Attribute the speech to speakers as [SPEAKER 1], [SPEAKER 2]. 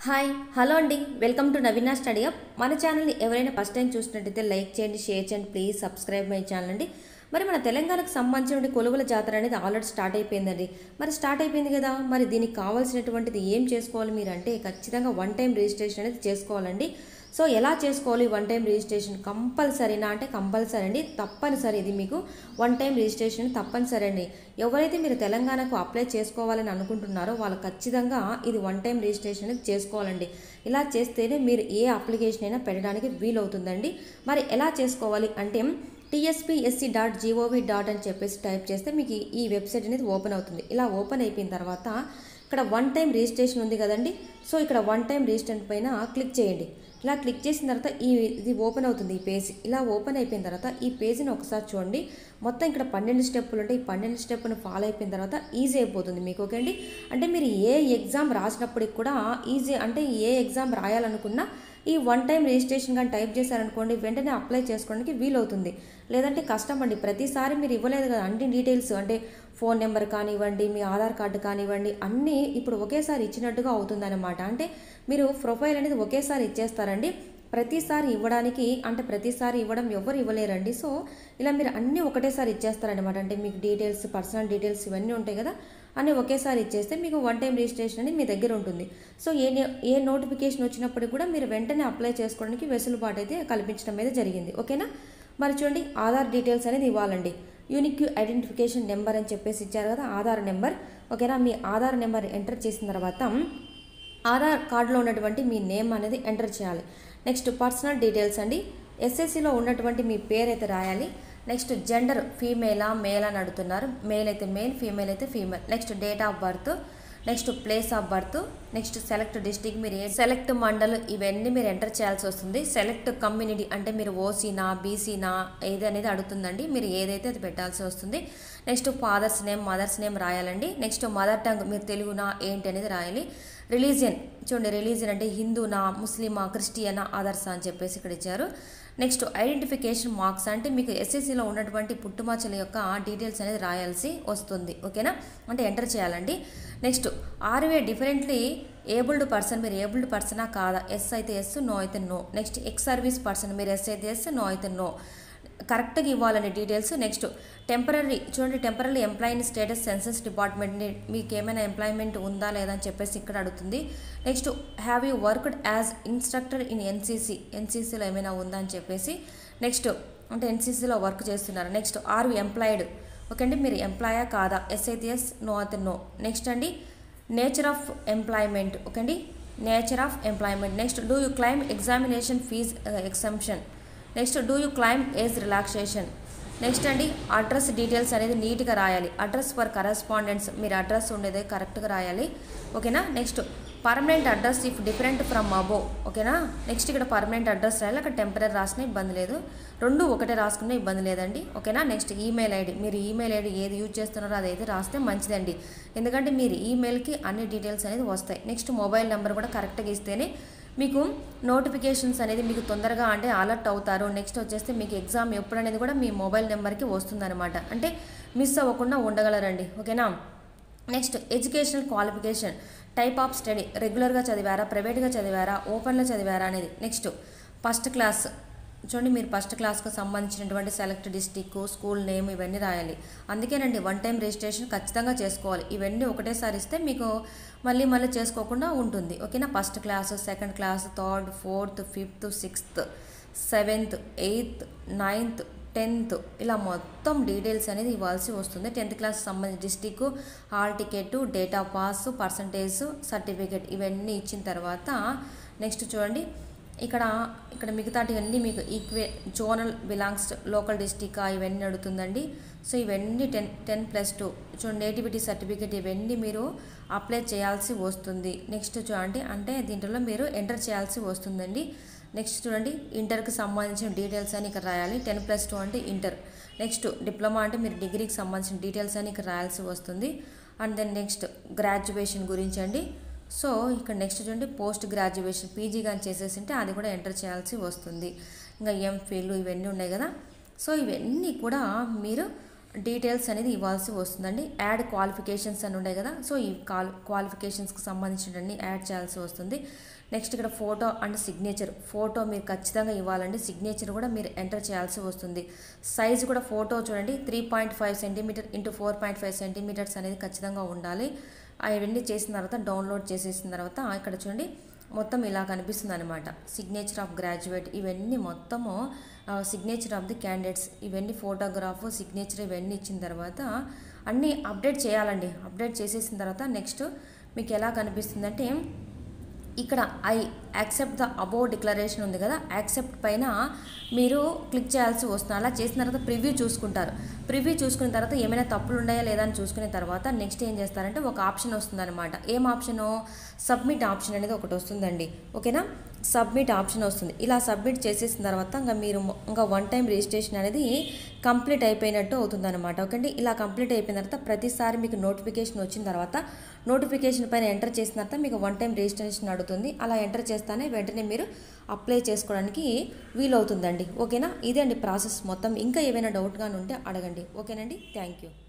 [SPEAKER 1] hi hello అండి welcome to Naveena study up మన ఛానల్ని ఎవరైనా ఫస్ట్ టైం చూసినట్టయితే లైక్ చేయండి షేర్ చేయండి ప్లీజ్ సబ్స్క్రైబ్ మై ఛానల్ అండి మరి మన తెలంగాణకు సంబంధించిన కొలువుల జాతర అనేది ఆల్రెడీ స్టార్ట్ అయిపోయిందండి మరి స్టార్ట్ అయిపోయింది కదా మరి దీనికి కావాల్సినటువంటిది ఏం చేసుకోవాలి మీరు అంటే ఖచ్చితంగా వన్ టైం రిజిస్ట్రేషన్ అనేది చేసుకోవాలండి సో ఎలా చేసుకోవాలి వన్ టైం రిజిస్ట్రేషన్ కంపల్సరీనా అంటే కంపల్సరీ అండి తప్పనిసరి ఇది మీకు వన్ టైం రిజిస్ట్రేషన్ తప్పనిసరి అండి ఎవరైతే మీరు తెలంగాణకు అప్లై చేసుకోవాలని అనుకుంటున్నారో వాళ్ళు ఖచ్చితంగా ఇది వన్ టైం రిజిస్ట్రేషన్ అనేది చేసుకోవాలండి ఇలా చేస్తేనే మీరు ఏ అప్లికేషన్ అయినా పెట్టడానికి వీలవుతుందండి మరి ఎలా చేసుకోవాలి అంటే టీఎస్పీఎస్సీ డాట్ జీఓవి డాట్ అని చెప్పేసి టైప్ చేస్తే మీకు ఈ- ఈ వెబ్సైట్ అనేది ఓపెన్ అవుతుంది ఇలా ఓపెన్ అయిపోయిన తర్వాత ఇక్కడ వన్ టైం రిజిస్ట్రేషన్ ఉంది కదండి సో ఇక్కడ వన్ టైం రిజిస్ట్రేషన్ పైన క్లిక్ చేయండి ఇలా క్లిక్ చేసిన తర్వాత ఈ ఇది ఓపెన్ అవుతుంది ఈ పేజ్ ఇలా ఓపెన్ అయిపోయిన తర్వాత ఈ పేజీని ఒకసారి చూడండి మొత్తం ఇక్కడ పన్నెండు స్టెప్పులు ఉంటాయి ఈ పన్నెండు స్టెప్పును ఫాలో అయిపోయిన తర్వాత ఈజీ అయిపోతుంది మీకు ఓకే అండి అంటే మీరు ఏ ఎగ్జామ్ రాసినప్పటికి కూడా ఈజీ అంటే ఏ ఎగ్జామ్ రాయాలనుకున్నా ఈ వన్ టైం రిజిస్ట్రేషన్ కానీ టైప్ చేశారనుకోండి వెంటనే అప్లై చేసుకోవడానికి వీలవుతుంది లేదంటే కష్టం అండి ప్రతిసారి మీరు ఇవ్వలేదు కదా అన్ని డీటెయిల్స్ అంటే ఫోన్ నెంబర్ కానివ్వండి మీ ఆధార్ కార్డు కానివ్వండి అన్నీ ఇప్పుడు ఒకేసారి ఇచ్చినట్టుగా అవుతుందన్నమాట అంటే మీరు ప్రొఫైల్ అనేది ఒకేసారి ఇచ్చేస్తారండి ప్రతిసారి ఇవ్వడానికి అంటే ప్రతిసారి ఇవ్వడం ఎవరు ఇవ్వలేరండి సో ఇలా మీరు అన్నీ ఒకటేసారి ఇచ్చేస్తారనమాట అంటే మీకు డీటెయిల్స్ పర్సనల్ డీటెయిల్స్ ఇవన్నీ ఉంటాయి కదా అన్నీ ఒకేసారి ఇచ్చేస్తే మీకు వన్ టైం రిజిస్ట్రేషన్ అనేది మీ దగ్గర ఉంటుంది సో ఏ నే- ఏ నోటిఫికేషన్ వచ్చినప్పుడు కూడా మీరు వెంటనే అప్లై చేసుకోవడానికి వెసులుబాటు అయితే కల్పించడం అయితే జరిగింది ఓకేనా మరి చూడండి ఆధార్ డీటెయిల్స్ అనేది ఇవ్వాలండి యూనిక్ ఐడెంటిఫికేషన్ నెంబర్ అని చెప్పేసి ఇచ్చారు కదా ఆధార్ నెంబర్ ఓకేనా మీ ఆధార్ నెంబర్ ఎంటర్ చేసిన తర్వాత ఆధార్ కార్డులో ఉన్నటువంటి మీ నేమ్ అనేది ఎంటర్ చేయాలి నెక్స్ట్ పర్సనల్ డీటెయిల్స్ అండి ఎస్ఎస్సిలో ఉన్నటువంటి మీ పేరు అయితే రాయాలి నెక్స్ట్ జెండర్ ఫీమేలా మేల్ అని అడుగుతున్నారు మేల్ అయితే మేల్ ఫీమేల్ అయితే female next date of birth next place of birth next select district మీరు ఏ సెలెక్ట్ మండల్ ఇవన్నీ మీరు ఎంటర్ చేయాల్సి వస్తుంది సెలెక్ట్ కమ్యూనిటీ అంటే మీరు ఓసీనా బీసీనా ఏది అనేది అడుగుతుందండి మీరు ఏదైతే అది పెట్టాల్సి వస్తుంది next father's name mother's name రాయాలండి నెక్స్ట్ మదర్ టంగ్ మీరు తెలుగునా ఏంటి అనేది రాయాలి రిలీజియన్ చూడండి రిలీజియన్ అంటే హిందూనా ముస్లిమా క్రిస్టియనా అదర్సా అని చెప్పేసి ఇక్కడ ఇచ్చారు నెక్స్ట్ ఐడెంటిఫికేషన్ మార్క్స్ అంటే మీకు ఎస్ఎస్సిలో ఉన్నటువంటి పుట్టుమచ్చల యొక్క డీటెయిల్స్ అనేది రాయాల్సి వస్తుంది ఓకేనా అంటే ఎంటర్ చేయాలండి next are you differently abled person మీరు ఏబుల్డ్ పర్సనా కాదా ఎస్ అయితే ఎస్ నో అయితే no next ex service person మీరు ఎస్ అయితే ఎస్ నో అయితే నో కరెక్ట్గా ఇవ్వాలండి డీటెయిల్స్ నెక్స్ట్ టెంపరీ చూడండి టెంపరీ ఎంప్లాయీ స్టేటస్ సెన్సస్ డిపార్ట్మెంట్ని మీకు ఏమైనా ఎంప్లాయ్మెంట్ ఉందా లేదా అని చెప్పేసి ఇక్కడ అడుగుతుంది next have you worked as instructor in NCC ఎన్సీసీలో ఏమైనా ఉందా అని చెప్పేసి నెక్స్ట్ అంటే ఎన్సీసీలో వర్క్ చేస్తున్నారు next are you employed okay అండి మీరు ఎంప్లాయా కాదా ఎస్ అయితే ఎస్ నో అయితే నో నెక్స్ట్ అండి నేచర్ ఆఫ్ ఎంప్లాయ్మెంట్ ఓకే అండి nature of employment next do you claim examination fee exemption next do you claim age relaxation next అండి address details అనేది నీట్గా రాయాలి అడ్రస్ ఫర్ కరస్పాండెంట్స్ మీరు address ఉండేది కరెక్ట్గా రాయాలి ఓకేనా next permanent address if different from above ఓకేనా నెక్స్ట్ ఇక్కడ పర్మనెంట్ అడ్రస్ రాయాలి అక్కడ టెంపరీ రాసిన ఇబ్బంది లేదు రెండు ఒకటే రాసుకున్న ఇబ్బంది లేదండి ఓకేనా నెక్స్ట్ ఈమెయిల్ ఐడి మీరు ఈమెయిల్ ఐడి ఏది యూజ్ చేస్తున్నారో అదైతే రాస్తే మంచిదండి ఎందుకంటే మీరు ఈమెయిల్కి అన్ని డీటెయిల్స్ అనేది వస్తాయి నెక్స్ట్ మొబైల్ నెంబర్ కూడా కరెక్ట్గా ఇస్తేనే మీకు నోటిఫికేషన్స్ అనేది మీకు తొందరగా అంటే అలర్ట్ అవుతారు నెక్స్ట్ వచ్చేస్తే మీకు ఎగ్జామ్ ఎప్పుడు అనేది కూడా మీ మొబైల్ నెంబర్కి వస్తుందన్నమాట అంటే మిస్ అవ్వకుండా ఉండగలరండి ఓకేనా next educational qualification type of study రెగ్యులర్గా చదివారా ప్రైవేట్గా చదివారా ఓపెన్లో చదివారా అనేది నెక్స్ట్ ఫస్ట్ క్లాస్ చూడండి మీరు ఫస్ట్ క్లాస్కు సంబంధించినటువంటి సెలెక్ట్ డిస్టిక్ స్కూల్ నేమ్ ఇవన్నీ రాయాలి అందుకేనండి వన్ టైం రిజిస్ట్రేషన్ ఖచ్చితంగా చేసుకోవాలి ఇవన్నీ ఒకటేసారి ఇస్తే మీకు మళ్ళీ మళ్ళీ చేసుకోకుండా ఉంటుంది ఓకేనా first class second class third fourth fifth sixth seventh eighth ninth tenth ఇలా మొత్తం డీటెయిల్స్ అనేది ఇవ్వాల్సి వస్తుంది టెన్త్ క్లాస్ సంబంధించి district hall ticket date of pass percentage certificate ఇవన్నీ ఇచ్చిన తర్వాత నెక్స్ట్ చూడండి ఇక్కడ ఇక్కడ మిగతాటివన్నీ మీకు ఈక్వే జోనల్ బిలాంగ్స్ లోకల్ డిస్టిక్ ఇవన్నీ అడుగుతుందండి సో ఇవన్నీ టెన్ టెన్ ప్లస్ టూ చూడండి నేటివిటీ సర్టిఫికేట్ ఇవన్నీ మీరు అప్లై చేయాల్సి వస్తుంది నెక్స్ట్ చూడండి అంటే దీంట్లో మీరు ఎంటర్ చేయాల్సి వస్తుందండి నెక్స్ట్ చూడండి ఇంటర్కి సంబంధించిన డీటెయిల్స్ అని ఇక్కడ రాయాలి టెన్ ప్లస్ టూ అంటే ఇంటర్ నెక్స్ట్ డిప్లొమా అంటే మీరు డిగ్రీకి సంబంధించిన డీటెయిల్స్ అని ఇక్కడ రాయాల్సి వస్తుంది అండ్ దెన్ నెక్స్ట్ గ్రాడ్యుయేషన్ గురించి అండి సో ఇక్కడ నెక్స్ట్ చూడండి పోస్ట్ గ్రాడ్యుయేషన్ పీజీ కానీ చేసేసింటే అది కూడా ఎంటర్ చేయాల్సి వస్తుంది ఇంకా ఎంఫిల్ ఇవన్నీ ఉన్నాయి కదా సో ఇవన్నీ కూడా మీరు డీటెయిల్స్ అనేది ఇవ్వాల్సి వస్తుందండి యాడ్ క్వాలిఫికేషన్స్ అని ఉండే కదా సో ఈ కాల్ క్వాలిఫికేషన్స్కి సంబంధించినవన్నీ యాడ్ చేయాల్సి వస్తుంది నెక్స్ట్ ఇక్కడ ఫోటో అండ్ సిగ్నేచర్ ఫోటో మీరు ఖచ్చితంగా ఇవ్వాలండి సిగ్నేచర్ కూడా మీరు ఎంటర్ చేయాల్సి వస్తుంది సైజ్ కూడా ఫోటో చూడండి three point five centimeter into four point five centimeters అనేది ఖచ్చితంగా ఉండాలి అవన్నీ చేసిన తర్వాత డౌన్లోడ్ చేసేసిన తర్వాత ఇక్కడ చూడండి మొత్తం ఇలా కనిపిస్తుంది అనమాట సిగ్నేచర్ ఆఫ్ గ్రాడ్యుయేట్ ఇవన్నీ మొత్తము సిగ్నేచర్ ఆఫ్ ది క్యాండిడేట్స్ ఇవన్నీ ఫోటోగ్రాఫ్ సిగ్నేచర్ ఇవన్నీ ఇచ్చిన తర్వాత అన్నీ అప్డేట్ చేయాలండి అప్డేట్ చేసేసిన తర్వాత నెక్స్ట్ మీకు ఎలా కనిపిస్తుందంటే ఇక్కడ I accept the above declaration ఉంది కదా యాక్సెప్ట్ పైన మీరు క్లిక్ చేయాల్సి వస్తుంది అలా చేసిన తర్వాత ప్రివ్యూ చూసుకుంటారు ప్రివ్యూ చూసుకున్న తర్వాత ఏమైనా తప్పులు ఉన్నాయా లేదా అని చూసుకున్న తర్వాత నెక్స్ట్ ఏం చేస్తారంటే ఒక ఆప్షన్ వస్తుందన్నమాట ఏం ఆప్షను సబ్మిట్ ఆప్షన్ అనేది ఒకటి వస్తుందండి ఓకేనా సబ్మిట్ ఆప్షన్ వస్తుంది ఇలా సబ్మిట్ చేసేసిన తర్వాత ఇంకా మీరు ఇంకా వన్ టైం రిజిస్ట్రేషన్ అనేది కంప్లీట్ అయిపోయినట్టు అవుతుంది అనమాట ఓకే అండి ఇలా కంప్లీట్ అయిపోయిన తర్వాత ప్రతిసారి మీకు నోటిఫికేషన్ వచ్చిన తర్వాత నోటిఫికేషన్ పైన ఎంటర్ చేసిన తర్వాత మీకు వన్ టైం రిజిస్ట్రేషన్ అడుగుతుంది అలా ఎంటర్ చేస్తానే వెంటనే మీరు అప్లై చేసుకోవడానికి వీలవుతుందండి ఓకేనా ఇదే అండి ప్రాసెస్ మొత్తం ఇంకా ఏవైనా డౌట్గా ఉంటే అడగండి ఓకేనండి థ్యాంక్ యూ